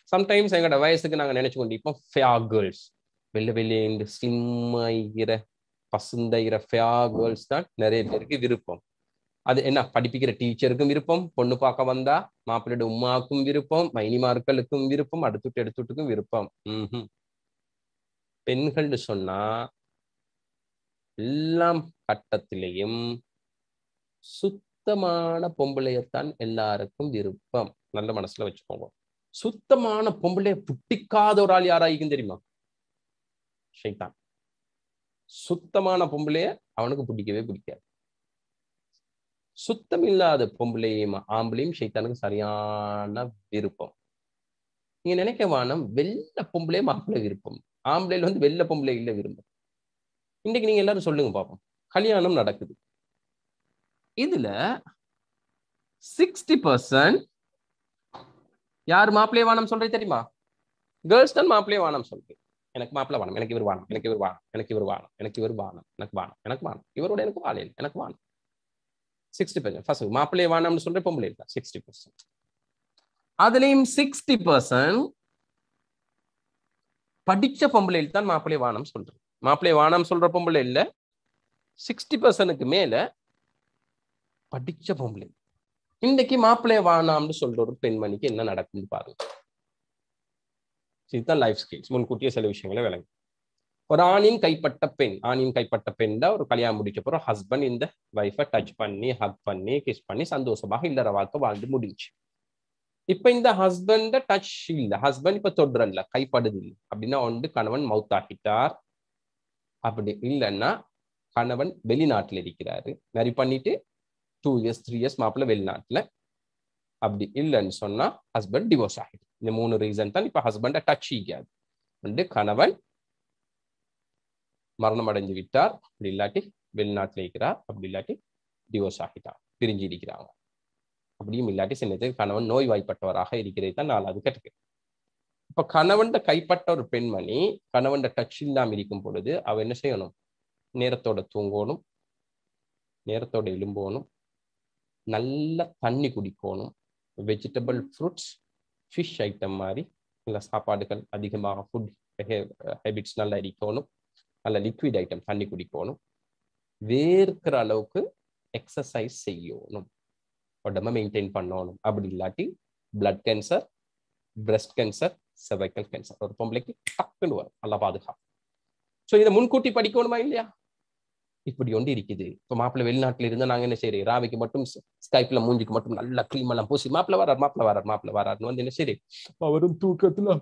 sometimes எங்களோட வயசுக்கு நாங்க நினைச்சு கொண்டிருப்போம் ஃபேயா கேர்ள்ஸ் வெள்ளை வெள்ளைண்டு ஸ்லிம்மாயிர பசுந்தைகிற ஃபேயா கேர்ள்ஸ் தான் நிறைய பேருக்கு விருப்பம் அது என்ன படிப்பிக்கிற டீச்சருக்கும் விருப்பம் பொண்ணு பார்க்க வந்தா மாப்பிள்ளையோட உமாவுக்கும் விருப்பம் மைனிமார்களுக்கும் விருப்பம் அடுத்துட்டு எடுத்துட்டுக்கும் விருப்பம் ம்ஹும் பெண்கள்னு சொன்னா எல்லாம் கட்டத்திலையும் சுத்தமான பொம்பளையத்தான் எல்லாருக்கும் விருப்பம் நல்ல மனசுல வச்சுக்கோங்க சுத்தமான பொம்பளைய புட்டிக்காத ஒரு ஆள் யாராயிக்கும் தெரியுமா ஷைத்தான் சுத்தமான பொம்பளைய அவனுக்கு பிடிக்கவே பிடிக்காது சுத்தம் இல்லாத பொம்பளையும் ஆம்பளையும் ஷைத்தானுக்கு சரியான விருப்பம் நீங்க நினைக்க வானம் வெள்ளை பொம்பளை மாப்பிள்ளை விருப்பம் ஆம்பளைல வந்து வெள்ளை பொம்பளை இல்ல விரும்பும் இன்னைக்கு நீங்க எல்லாரும் சொல்லுங்க பாப்போம் கல்யாணம் நடக்குது இதுல சிக்ஸ்டி பர்சன்ட் யார் மாப்பிள்ளைய வானம் சொல்றது தெரியுமா கேர்ள்ஸ் தான் மாப்பிள்ளைய வானம் சொல்றேன் எனக்கு மாப்பிள்ளை வானம் எனக்கு இவர் வானம் எனக்கு இவர் வானம் எனக்கு இவர் வானம் எனக்கு இவர் வானம் எனக்கு வானம் எனக்கு வானம் இவரோட எனக்கு வாழையில் எனக்கு வானம் சிக்ஸ்டி பர்சன்ட் ஃபர்ஸ்ட் மாப்பிள்ளைய வானம்னு சொல்ற பொம்பளை தான் சிக்ஸ்டி பர்சன்ட் அதுலயும் சிக்ஸ்டி பர்சன்ட் படிச்ச பொம்பளையில் தான் மாப்பிள்ளை வானம் சொல்றது மாப்பிள்ளை வானம் சொல்ற பொம்பளை இல்ல சிக்ஸ்டி பர்சன்ட்டுக்கு மேல படிச்ச பொம்பளை இன்னைக்கு மாப்பிள்ளைய வானாம்னு சொல்ற ஒரு பெண்மணிக்கு என்ன நடக்கும்னு பாருங்க இதுதான் லைஃப் ஸ்கில்ஸ் முன்கூட்டியே சில விஷயங்களை விளங்கு ஒரு ஆணின் கைப்பட்ட பெண் ஆணின் கைப்பட்ட பெண் தான் ஒரு கல்யாணம் முடிச்ச பிறகு ஹஸ்பண்ட் இந்த ஒய்ஃபை டச் பண்ணி ஹக் பண்ணி கிஸ் பண்ணி சந்தோஷமாக இல்லற வாழ்க்கை வாழ்ந்து முடிஞ்சு இப்ப இந்த ஹஸ்பண்ட டச் இல்ல ஹஸ்பண்ட் இப்ப தொடுறல்ல கைப்படுது இல்லை அப்படின்னா வந்து கணவன் மவுத் ஆகிட்டார் அப்படி இல்லைன்னா கணவன் வெளிநாட்டுல இருக்கிறாரு மேரி பண்ணிட்டு டூ இயர்ஸ் த்ரீ இயர்ஸ் மாப்பிள்ள வெளிநாட்டுல அப்படி இல்லைன்னு சொன்னா ஹஸ்பண்ட் டிவோர்ஸ் ஆகிடும் இந்த மூணு ரீசன் தான் இப்ப ஹஸ்பண்ட டச் ஈக்காது வந்து கணவன் மரணம் அடைஞ்சு விட்டார் அப்படி இல்லாட்டி வெளிநாட்டுல இருக்கிறார் அப்படி இல்லாட்டி டிவோர்ஸ் ஆகிட்டார் பிரிஞ்சு இருக்கிறாங்க அப்படியும் இல்லாட்டி சின்னத்துக்கு கணவன் நோய் வாய்ப்பட்டவராக இருக்கிறதை தான் நாலாவது கேட்டுக்கு இப்ப கணவன் கைப்பட்ட ஒரு பெண்மணி கணவன் டச் இல்லாம இருக்கும் பொழுது அவ என்ன செய்யணும் நேரத்தோட தூங்கணும் நேரத்தோட எலும்போணும் நல்ல தண்ணி குடிக்கணும் வெஜிடபிள் ஃப்ரூட்ஸ் ஃபிஷ் ஐட்டம் மாதிரி நல்ல சாப்பாடுகள் அதிகமாக ஃபுட் ஹேபிட்ஸ் நல்லா இருக்கணும் நல்ல லிக்விட் ஐட்டம் தண்ணி குடிக்கணும் வேர்க்கிற அளவுக்கு எக்ஸசைஸ் செய்யணும் உடம்ப மெயின்டைன் பண்ணணும் அப்படி இல்லாட்டி blood cancer breast cancer cervical cancer ஒரு பொம்பளைக்கு டக்குன்னு வரும் நல்லா பாதுகாப்பு ஸோ இதை முன்கூட்டி படிக்கணுமா இல்லையா இப்படி ஒன்று இருக்குது இப்போ மாப்பிள்ளை வெளிநாட்டுல இருந்தா நாங்க என்ன செய்யறோம் ராவிக்கு மட்டும் ஸ்கைப்ல மூஞ்சிக்கு மட்டும் நல்லா க்ரீம் எல்லாம் பூசி மாப்பிள்ள வரார் மாப்பிள்ள வரார் மாப்பிள்ள வராருன்னு வந்து என்ன சரி அவரும் தூக்கத்துல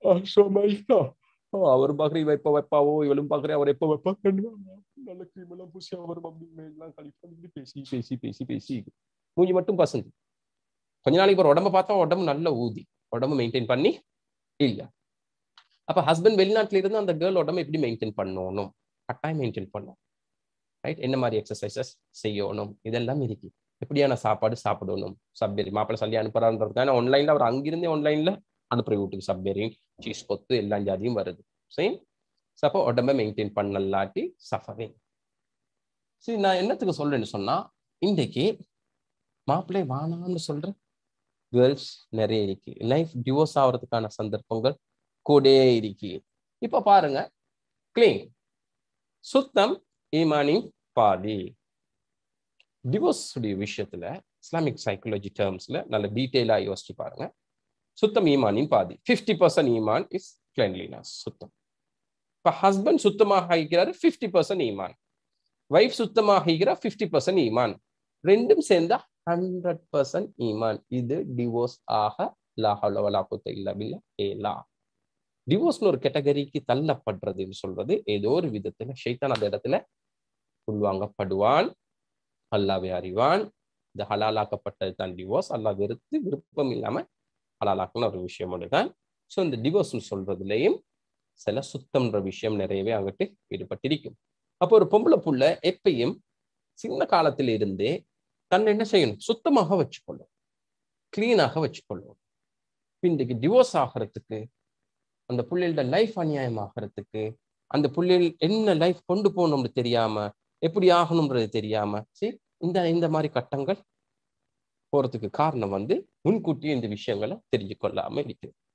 அவர் பாக்குற இவ எப்ப வைப்பாவோ இவளும் பாக்குறேன் அவர் எப்ப வைப்பா நல்ல க்ரீம் எல்லாம் பூசி அவர் மம்மி எல்லாம் கழிப்பு பேசி பேசி பேசி பேசி மூஞ்சி மட்டும் பசந்து கொஞ்ச நாளைக்கு ஒரு உடம்ப பார்த்தா உடம்பு நல்ல ஊதி உடம்பு மெயின்டைன் பண்ணி இல்ல அப்ப ஹஸ்பண்ட் வெளிநாட்டுல இருந்து அந்த கேர்ள் உடம்பு எப்படி மெயின்டைன் பண்ணணும் கட்டாயம் மெயின்டைன் பண்ணும் ரைட் என்ன மாதிரி எக்ஸசைசஸ் செய்யணும் இதெல்லாம் இருக்கு எப்படியான சாப்பாடு சாப்பிடணும் சப்பேரி மாப்பிள்ளை சொல்லி அனுப்புறான்றதுக்கான ஆன்லைன்ல அவர் அங்கிருந்தே ஆன்லைன்ல அனுப்புற வீட்டுக்கு சப்பேரியும் சீஸ் கொத்து எல்லா ஜாதியும் வருது சரி அப்போ உடம்ப மெயின்டைன் பண்ணலாட்டி சஃபரிங் சரி நான் என்னத்துக்கு சொல்றேன்னு சொன்னா இன்றைக்கு மாப்பிள்ளை வானான்னு சொல்ற கேர்ள்ஸ் நிறைய இருக்கு லைஃப் டிவோர்ஸ் ஆகிறதுக்கான சந்தர்ப்பங்கள் கூடே இருக்கு இப்ப பாருங்க கிளீன் சுத்தம் ஈமானின் பாதி டிவோர்ஸ் உடைய விஷயத்துல இஸ்லாமிக் சைக்காலஜி டேர்ம்ஸ்ல நல்ல டீட்டெயிலா யோசிச்சு பாருங்க சுத்தம் ஈமானின் பாதி ஃபிஃப்டி பர்சன்ட் ஈமான் இஸ் கிளென்லினஸ் சுத்தம் இப்ப ஹஸ்பண்ட் சுத்தமாக ஆகிறாரு ஃபிஃப்டி பர்சன்ட் ஈமான் ஒய்ஃப் சுத்தமாக ஆகிறார் ஃபிஃப்டி பர்சன்ட் ஈமான் ரெண்டும் சேர்ந்தா ஹண்ட்ரட் பர்சன்ட் ஈமான் இது டிவோர்ஸ் ஆக லாஹலவலாக்குத்த இல்ல பில்ல ஏலா டிவோர்ஸ்னு ஒரு கேட்டகரிக்கு தள்ளப்படுறதுன்னு சொல்றது ஏதோ ஒரு விதத்துல ஷைத்தான் அந்த இடத்துல உள்வாங்கப்படுவான் அல்லாவே அறிவான் இந்த ஹலாலாக்கப்பட்டது தான் டிவோர்ஸ் அல்லா வெறுத்து விருப்பம் இல்லாம ஹலாலாக்குன ஒரு விஷயம் தான் ஸோ இந்த டிவோர்ஸ்னு சொல்றதுலயும் சில சுத்தம்ன்ற விஷயம் நிறையவே அங்கிட்டு ஈடுபட்டிருக்கும் அப்போ ஒரு பொம்பளை புள்ள எப்பயும் சின்ன காலத்தில இருந்தே தன்னை என்ன செய்யணும் சுத்தமாக வச்சுக்கொள்ளும் கிளீனாக வச்சுக்கொள்ளும் இன்றைக்கு டிவோர்ஸ் ஆகிறதுக்கு அந்த புள்ளையோட லைஃப் அநியாயம் ஆகிறதுக்கு அந்த புள்ளைகள் என்ன லைஃப் கொண்டு போகணும்னு தெரியாம எப்படி ஆகணும்ன்றது தெரியாம சரி இந்த இந்த மாதிரி கட்டங்கள் போறதுக்கு காரணம் வந்து முன்கூட்டியே இந்த விஷயங்களை தெரிஞ்சு கொள்ளாம இருக்கு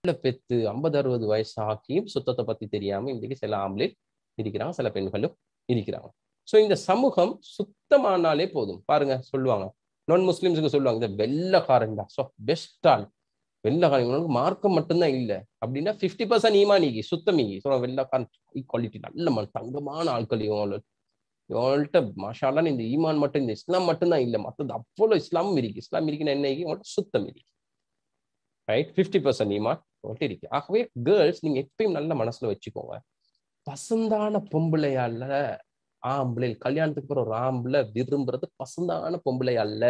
பெத்து ஐம்பது அறுபது வயசு ஆக்கியும் சுத்தத்தை பத்தி தெரியாம இன்றைக்கு சில ஆம்பளை இருக்கிறாங்க சில பெண்களும் இருக்கிறாங்க ஸோ இந்த சமூகம் சுத்தமானாலே போதும் பாருங்க சொல்லுவாங்க நான் முஸ்லிம்ஸுக்கு சொல்லுவாங்க இந்த வெள்ளக்காரன் தான் ஸோ பெஸ்ட் ஆள் வெள்ளக்காரங்களுக்கு மார்க்கம் மட்டும்தான் இல்லை அப்படின்னா ஃபிஃப்டி பர்சன்ட் ஈமானிக்கு சுத்தமிக்கு ஸோ வெள்ளக்காரன் குவாலிட்டி நல்ல மண் தங்கமான ஆட்கள் இவங்கள இவங்கள்ட்ட மாஷாலான்னு இந்த ஈமான் மட்டும் இந்த இஸ்லாம் மட்டும்தான் இல்லை மற்றது அவ்வளோ இஸ்லாமும் இருக்கு இஸ்லாம் இருக்குன்னு என்ன இவங்கள்ட்ட சுத்தம் இருக்கு ரைட் ஃபிஃப்டி பர்சன்ட் ஈமான் உங்கள்கிட்ட இருக்கு ஆகவே கேர்ள்ஸ் நீங்க எப்பயும் நல்ல மனசுல வச்சுக்கோங்க பசந்தான பொம்பளை அல்ல ஆம்பளை கல்யாணத்துக்கு அப்புறம் ஒரு ஆம்பளை விரும்புறது பசந்தான பொம்பளை அல்ல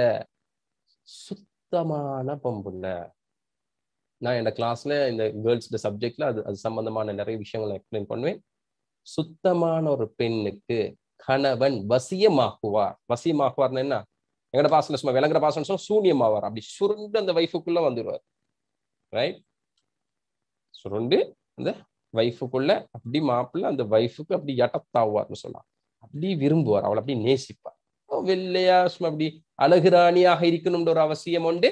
சுத்தமான பொம்பளை நான் என் கிளாஸ்ல இந்த கேர்ள்ஸ் சப்ஜெக்ட்ல அது அது சம்பந்தமான நிறைய விஷயங்களை எக்ஸ்பிளைன் பண்ணுவேன் சுத்தமான ஒரு பெண்ணுக்கு கணவன் வசியமாக்குவார் வசியமாக்குவார்னு என்ன எங்கட பாசல சும்மா விளங்குற பாசம் சொன்னா சூன்யமாவார் அப்படி சுருண்டு அந்த வைஃபுக்குள்ள வந்துடுவார் ரைட் சுருண்டு அந்த வைஃபுக்குள்ள அப்படி மாப்பிள்ள அந்த வைஃபுக்கு அப்படி எட்டத்தாவார்னு சொல்லலாம் அப்படி விரும்புவார் அவளை அப்படி நேசிப்பார் வெள்ளையா சும்மா அப்படி அழகு ராணியாக இருக்கணும்ன்ற ஒரு அவசியம் உண்டு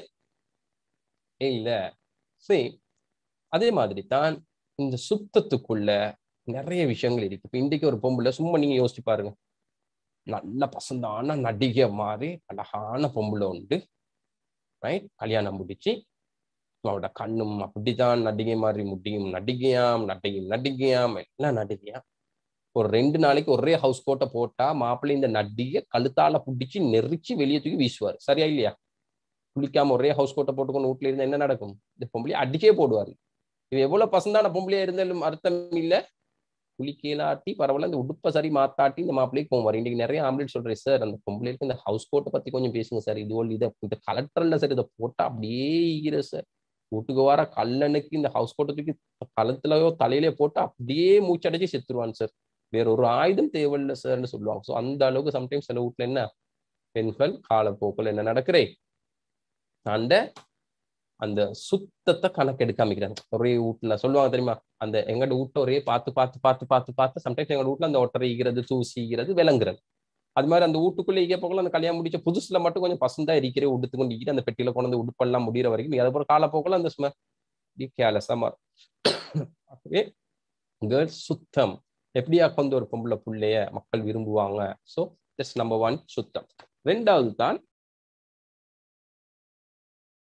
இல்ல சரி அதே மாதிரி தான் இந்த சுத்தத்துக்குள்ள நிறைய விஷயங்கள் இருக்கு இப்ப இன்றைக்கு ஒரு பொம்பளை சும்மா நீங்க யோசிச்சு பாருங்க நல்ல பசந்தான நடிகை மாதிரி அழகான பொம்பளை உண்டு ரைட் கல்யாணம் முடிச்சு அவளோட கண்ணும் அப்படிதான் நடிகை மாதிரி முடியும் நடிகையாம் நடிகையும் நடிகையாம் எல்லாம் நடிகையாம் ஒரு ரெண்டு நாளைக்கு ஒரே ஹவுஸ் கோட்டை போட்டா மாப்பிள்ளை இந்த நடிகை கழுத்தால பிடிச்சி நெரிச்சு வெளியே தூக்கி வீசுவார் சரியா இல்லையா குளிக்காம ஒரே ஹவுஸ் கோட்டை போட்டுக்கொண்டு வீட்டுல இருந்தா என்ன நடக்கும் இந்த பொம்பளையை அடிச்சே போடுவாரு இது எவ்வளவு பசந்தான பொம்பளையா இருந்தாலும் அர்த்தம் இல்ல குளிக்கலாட்டி பரவாயில்ல இந்த உடுப்பை சரி மாத்தாட்டி இந்த மாப்பிள்ளைக்கு போவார் இன்னைக்கு நிறைய ஆம்பளேட் சொல்றேன் சார் அந்த பொம்பளைக்கு இந்த ஹவுஸ் கோட்டை பத்தி கொஞ்சம் பேசுங்க சார் இது ஒன்று இதை இந்த கலெக்டர்ல சார் இதை போட்டா அப்படியே ஈகிற சார் வீட்டுக்கு வர கல்லனுக்கு இந்த ஹவுஸ் கோட்டை தூக்கி கழுத்துலயோ தலையிலயோ போட்டு அப்படியே மூச்சடைச்சு செத்துருவான் சார் வேற ஒரு ஆயுதம் தேவையில்லை சார்னு சொல்லுவாங்க ஸோ அந்த அளவுக்கு சம்டைம்ஸ் சில வீட்டுல என்ன பெண்கள் காலப்போக்கில் என்ன நடக்கிறே அந்த அந்த சுத்தத்தை கணக்கெடுக்க அமைக்கிறாங்க ஒரே வீட்டுல சொல்லுவாங்க தெரியுமா அந்த எங்கட வீட்டை ஒரே பார்த்து பார்த்து பார்த்து பார்த்து பார்த்து சம்டைம்ஸ் எங்க வீட்டுல அந்த ஒட்டரை ஈகிறது தூசி ஈகிறது விளங்குறது அது மாதிரி அந்த வீட்டுக்குள்ள ஈக போகல அந்த கல்யாணம் முடிச்ச புதுசுல மட்டும் கொஞ்சம் பசந்தா இருக்கிற உடுத்து கொண்டு ஈக்கிட்டு அந்த பெட்டியில கொண்டு வந்து உடுப்பெல்லாம் முடிகிற வரைக்கும் அது போல காலப்போக்கில் அந்த சும்மா கேலஸா மாறும் ஆகவே கேர்ள்ஸ் சுத்தம் எப்படியா கொண்டு ஒரு பொம்பளை பிள்ளைய மக்கள் விரும்புவாங்க ஸோ தட்ஸ் நம்பர் ஒன் சுத்தம் ரெண்டாவது தான்